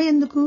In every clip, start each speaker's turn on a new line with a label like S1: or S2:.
S1: ఎందుకు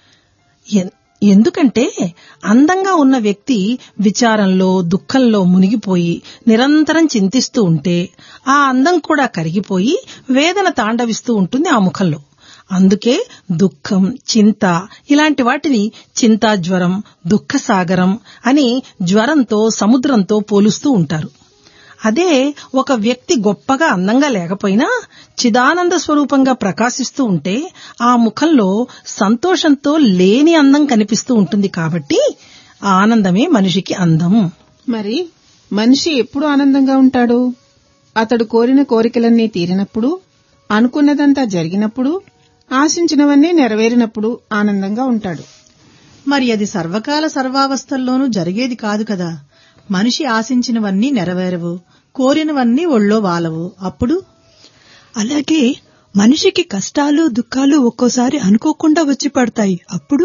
S2: ఎన్- ఎందుకంటే అందంగా ఉన్న వ్యక్తి విచారంలో దుఃఖంలో మునిగిపోయి నిరంతరం చింతిస్తూ ఉంటే ఆ అందం కూడా కరిగిపోయి వేదన తాండవిస్తూ ఉంటుంది ఆ ముఖంలో అందుకే దుఃఖం చింత ఇలాంటి వాటిని చింతాజ్వరం దుఃఖసాగరం అని జ్వరంతో సముద్రంతో పోలుస్తూ ఉంటారు అదే ఒక వ్యక్తి గొప్పగా అందంగా లేకపోయినా చిదానంద స్వరూపంగా ప్రకాశిస్తూ ఉంటే ఆ ముఖంలో సంతోషంతో లేని అందం కనిపిస్తూ ఉంటుంది కాబట్టి ఆ ఆనందమే మనిషికి అందం
S3: మరి మనిషి ఎప్పుడు ఆనందంగా ఉంటాడు అతడు కోరిన కోరికలన్నీ తీరినప్పుడు అనుకున్నదంతా జరిగినప్పుడు ఆశించినవన్నీ నెరవేరినప్పుడు ఆనందంగా ఉంటాడు
S1: మరి అది సర్వకాల సర్వావస్థల్లోనూ జరిగేది కాదు కదా మనిషి ఆశించినవన్నీ నెరవేరవు కోరినవన్నీ ఒళ్ళో వాలవు అప్పుడు
S4: అలాగే మనిషికి కష్టాలు దుఃఖాలు ఒక్కోసారి అనుకోకుండా వచ్చి పడతాయి అప్పుడు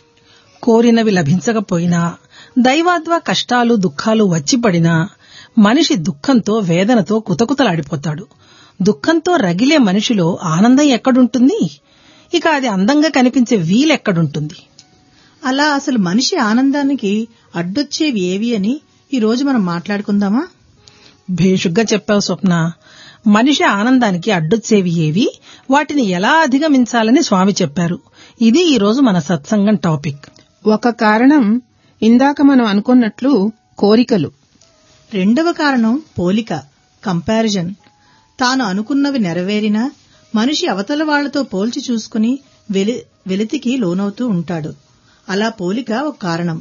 S2: కోరినవి లభించకపోయినా దైవాద్వా కష్టాలు దుఃఖాలు వచ్చిపడినా మనిషి దుఃఖంతో వేదనతో కుతకుతలాడిపోతాడు దుఃఖంతో రగిలే మనిషిలో ఆనందం ఎక్కడుంటుంది ఇక అది అందంగా కనిపించే వీలెక్కడుంటుంది
S1: అలా అసలు మనిషి ఆనందానికి అడ్డొచ్చేవి ఏవి అని ఈ రోజు మనం మాట్లాడుకుందామా
S2: భేషుగ్గా చెప్పావు స్వప్న మనిషి ఆనందానికి అడ్డొచ్చేవి ఏవి వాటిని ఎలా అధిగమించాలని స్వామి చెప్పారు ఇది ఈ రోజు మన సత్సంగం టాపిక్
S3: ఒక కారణం ఇందాక మనం అనుకున్నట్లు కోరికలు
S1: రెండవ కారణం పోలిక కంపారిజన్ తాను అనుకున్నవి నెరవేరినా మనిషి అవతల వాళ్లతో పోల్చి చూసుకుని వెలి వెలితికి లోనవుతూ ఉంటాడు అలా పోలిక ఒక కారణం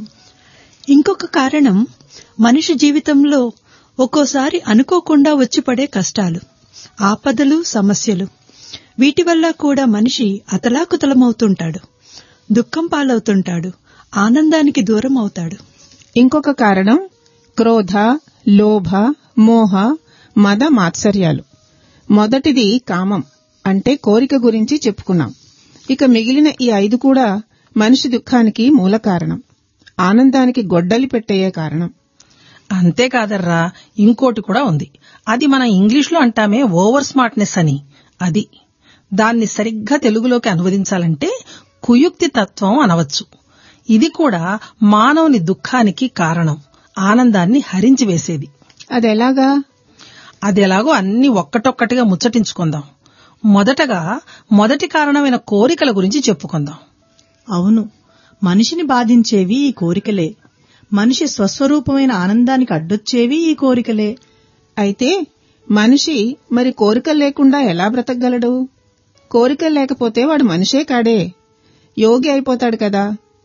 S4: ఇంకొక కారణం మనిషి జీవితంలో ఒక్కోసారి అనుకోకుండా వచ్చి పడే కష్టాలు ఆపదలు సమస్యలు వీటి వల్ల కూడా మనిషి అతలాకుతలమవుతుంటాడు దుఃఖం పాలవుతుంటాడు ఆనందానికి దూరం అవుతాడు
S3: ఇంకొక కారణం క్రోధ లోభ మోహ మద మాత్సర్యాలు మొదటిది కామం అంటే కోరిక గురించి చెప్పుకున్నాం ఇక మిగిలిన ఈ ఐదు కూడా మనిషి దుఃఖానికి మూల కారణం ఆనందానికి గొడ్డలి పెట్టేయే కారణం
S2: అంతేకాదర్రా ఇంకోటి కూడా ఉంది అది మనం ఇంగ్లీష్లో అంటామే ఓవర్ స్మార్ట్నెస్ అని అది దాన్ని సరిగ్గా తెలుగులోకి అనువదించాలంటే కుయుక్తి తత్వం అనవచ్చు ఇది కూడా మానవుని దుఃఖానికి కారణం ఆనందాన్ని హరించి వేసేది
S3: అదెలాగా
S2: అది ఎలాగో అన్ని ఒక్కటొక్కటిగా ముచ్చటించుకుందాం మొదటగా మొదటి కారణమైన కోరికల గురించి చెప్పుకుందాం
S1: అవును మనిషిని బాధించేవి ఈ కోరికలే మనిషి స్వస్వరూపమైన ఆనందానికి అడ్డొచ్చేవి ఈ కోరికలే
S3: అయితే మనిషి మరి కోరికలు లేకుండా ఎలా బ్రతకగలడు కోరికలు లేకపోతే వాడు మనిషే కాడే యోగి అయిపోతాడు కదా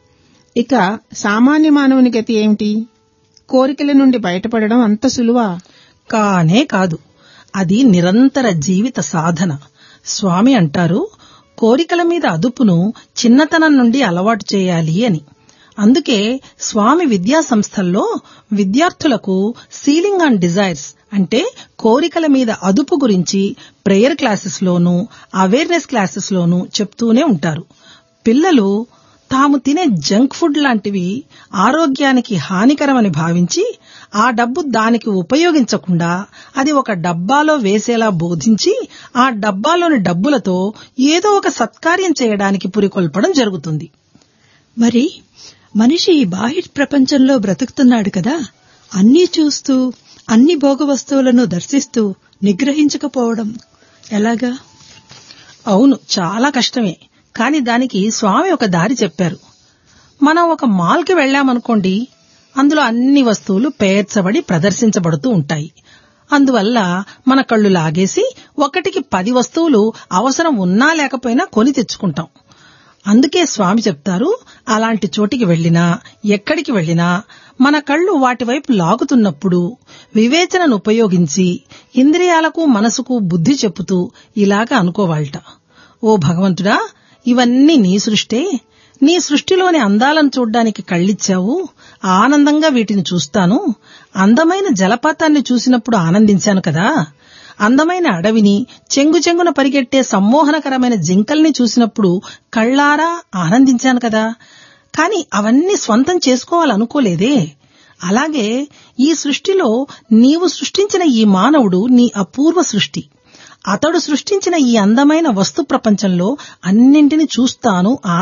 S3: ఇక సామాన్య మానవుని గతి ఏమిటి కోరికల నుండి బయటపడడం అంత సులువా
S2: కానే కాదు అది నిరంతర జీవిత సాధన స్వామి అంటారు కోరికల మీద అదుపును చిన్నతనం నుండి అలవాటు చేయాలి అని అందుకే స్వామి విద్యా సంస్థల్లో విద్యార్థులకు సీలింగ్ ఆన్ డిజైర్స్ అంటే కోరికల మీద అదుపు గురించి ప్రేయర్ క్లాసెస్లోనూ అవేర్నెస్ క్లాసెస్లోనూ చెప్తూనే ఉంటారు పిల్లలు తాము తినే జంక్ ఫుడ్ లాంటివి ఆరోగ్యానికి హానికరమని భావించి ఆ డబ్బు దానికి ఉపయోగించకుండా అది ఒక డబ్బాలో వేసేలా బోధించి ఆ డబ్బాలోని డబ్బులతో ఏదో ఒక సత్కార్యం చేయడానికి పురికొల్పడం జరుగుతుంది
S4: మరి మనిషి ఈ బాహ్య ప్రపంచంలో బ్రతుకుతున్నాడు కదా అన్నీ చూస్తూ అన్ని భోగ వస్తువులను దర్శిస్తూ నిగ్రహించకపోవడం ఎలాగా
S2: అవును చాలా కష్టమే కాని దానికి స్వామి ఒక దారి చెప్పారు మనం ఒక మాల్కి వెళ్ళామనుకోండి అందులో అన్ని వస్తువులు పేర్చబడి ప్రదర్శించబడుతూ ఉంటాయి అందువల్ల మన కళ్ళు లాగేసి ఒకటికి పది వస్తువులు అవసరం ఉన్నా లేకపోయినా కొని తెచ్చుకుంటాం అందుకే స్వామి చెప్తారు అలాంటి చోటికి వెళ్ళినా ఎక్కడికి వెళ్ళినా మన కళ్ళు వాటి వైపు లాగుతున్నప్పుడు వివేచనను ఉపయోగించి ఇంద్రియాలకు మనసుకు బుద్ధి చెప్పుతూ ఇలాగ అనుకోవాలట ఓ భగవంతుడా ఇవన్నీ నీ సృష్టే నీ సృష్టిలోని అందాలను చూడ్డానికి కళ్ళిచ్చావు ఆనందంగా వీటిని చూస్తాను అందమైన జలపాతాన్ని చూసినప్పుడు ఆనందించాను కదా అందమైన అడవిని చెంగు చెంగున పరిగెట్టే సమ్మోహనకరమైన జింకల్ని చూసినప్పుడు కళ్ళారా ఆనందించాను కదా కాని అవన్నీ స్వంతం చేసుకోవాలనుకోలేదే అలాగే ఈ సృష్టిలో నీవు సృష్టించిన ఈ మానవుడు నీ అపూర్వ సృష్టి అతడు సృష్టించిన ఈ అందమైన వస్తు ప్రపంచంలో అన్నింటిని చూస్తాను